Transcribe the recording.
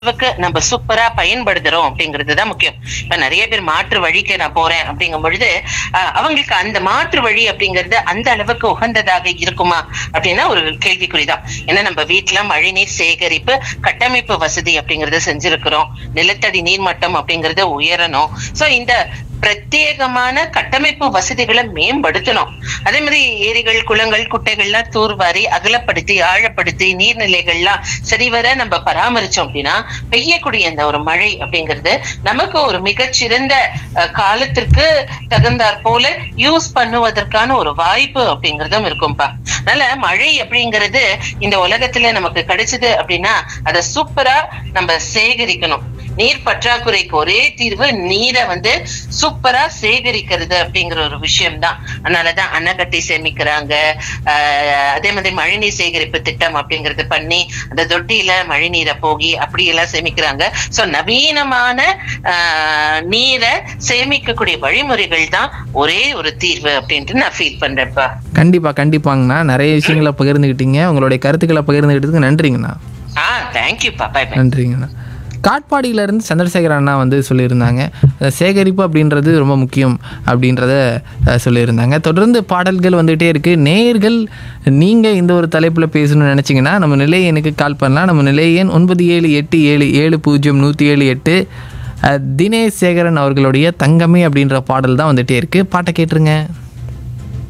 அளவுக்கு நம்ம சூப்பரா பயன்படுத்துறோம் அப்படிங்கிறது தான் முக்கியம் இப்ப நிறைய பேர் மாற்று வழிக்கு நான் போறேன் அப்படிங்கும் பொழுது அஹ், அவங்களுக்கு அந்த மாற்று வழி அப்படிங்கிறது அந்த அளவுக்கு உகந்ததாக இருக்குமா அப்படின்னா ஒரு கேள்விக்குறிதான் ஏன்னா நம்ம வீட்டுல மழைநீர் சேகரிப்பு கட்டமைப்பு வசதி அப்படிங்கறத செஞ்சிருக்கிறோம் நிலத்தடி நீர்மட்டம் அப்படிங்கறது உயரணும் சோ இந்த பிரத்யேகமான கட்டமைப்பு வசதிகளை மேம்படுத்தணும் அதே மாதிரி ஏரிகள் குளங்கள் குட்டைகள்லாம் தூர்வாரி அகலப்படுத்தி ஆழப்படுத்தி நீர்நிலைகள்லாம் சரிவர நம்ம பராமரிச்சோம் அப்படின்னா பெய்யக்கூடிய அந்த ஒரு மழை அப்படிங்கிறது நமக்கு ஒரு மிகச்சிறந்த அஹ், காலத்திற்கு தகுந்தாற் போல யூஸ் பண்ணுவதற்கான ஒரு வாய்ப்பு அப்படிங்கறதும் இருக்கும்பா அதனால மழை அப்படிங்கிறது இந்த உலகத்துல நமக்கு கிடைச்சது அப்படின்னா அதை சூப்பரா நம்ம சேகரிக்கணும் நீர் பற்றாக்குறைக்கு ஒரே தீர்வு நீரை வந்து சூப்பரா சேகரிக்கிறது அப்படிங்கிற ஒரு விஷயம் தான் அதனாலதான் அணை கட்டி சேமிக்கிறாங்க ஆஹ் அதே மாதிரி மழைநீர் சேகரிப்பு திட்டம் அப்படிங்கறது பண்ணி அந்த தொட்டியில மழைநீரை போகி அப்படி எல்லாம் சேமிக்கிறாங்க சோ நவீனமான ஆஹ் நீரை சேமிக்கக்கூடிய வழிமுறைகள் தான் ஒரே ஒரு தீர்வு அப்படின்ட்டு நான் ஃபீல் பண்றேன்ப்பா கண்டிப்பாக கண்டிப்பாங்கண்ணா நிறைய விஷயங்களை பகிர்ந்துக்கிட்டீங்க உங்களுடைய கருத்துக்களை பகிர்ந்துக்கிட்டதுக்கு நன்றிங்கண்ணா ஆ தேங்க்யூப்பா பை பை நன்றிங்கண்ணா காட்பாடியிலேருந்து சந்திரசேகர் அண்ணா வந்து சொல்லியிருந்தாங்க அஹ் சேகரிப்பு அப்படின்றது ரொம்ப முக்கியம் அப்படின்றத அஹ், சொல்லியிருந்தாங்க தொடர்ந்து பாடல்கள் வந்துகிட்டே இருக்குது நேயர்கள் நீங்கள் இந்த ஒரு தலைப்பில் பேசணும்னு நினச்சிங்கன்னா நம்ம நிலைய எனக்கு கால் பண்ணலாம் நம்ம நிலைய எண் ஒன்பது ஏழு எட்டு ஏழு ஏழு பூஜ்ஜியம் நூற்றி ஏழு எட்டு அஹ், தினேஷ் சேகரன் அவர்களுடைய தங்கமே அப்படின்ற பாடல் தான் வந்துகிட்டே இருக்குது பாட்டை கேட்டுருங்க